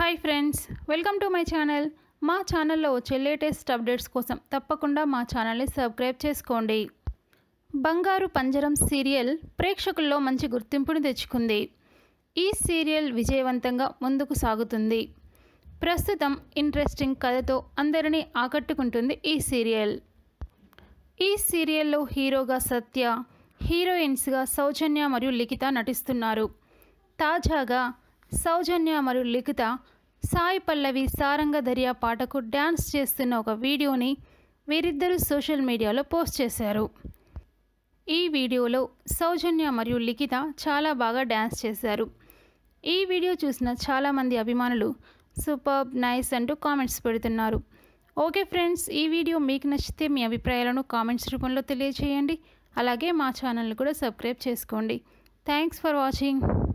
hi friends welcome to my channel మా ఛానల్లో వచ్చే లేటెస్ట్ అప్డేట్స్ కోసం తప్పకుండా మా ఛానల్ని సబ్స్క్రైబ్ చేసుకోండి బంగారు పంజరం సీరియల్ ప్రేక్షకుల్లో మంచి గుర్తింపుని తెచ్చుకుంది ఈ సీరియల్ విజయవంతంగా ముందుకు సాగుతుంది ప్రస్తుతం ఇంట్రెస్టింగ్ కథతో అందరినీ ఆకట్టుకుంటుంది ఈ సీరియల్ ఈ సీరియల్లో హీరోగా సత్య హీరోయిన్స్గా సౌజన్య మరియు లిఖిత నటిస్తున్నారు తాజాగా సౌజన్య మరియు లిఖిత సాయి పల్లవి సారంగ దర్యా పాటకు డ్యాన్స్ చేస్తున్న ఒక వీడియోని వీరిద్దరూ సోషల్ మీడియాలో పోస్ట్ చేశారు ఈ వీడియోలో సౌజన్య మరియు లిఖిత చాలా బాగా డ్యాన్స్ చేశారు ఈ వీడియో చూసిన చాలామంది అభిమానులు సూపర్ నైస్ అంటూ కామెంట్స్ పెడుతున్నారు ఓకే ఫ్రెండ్స్ ఈ వీడియో మీకు నచ్చితే మీ అభిప్రాయాలను కామెంట్స్ రూపంలో తెలియజేయండి అలాగే మా ఛానల్ని కూడా సబ్స్క్రైబ్ చేసుకోండి థ్యాంక్స్ ఫర్ వాచింగ్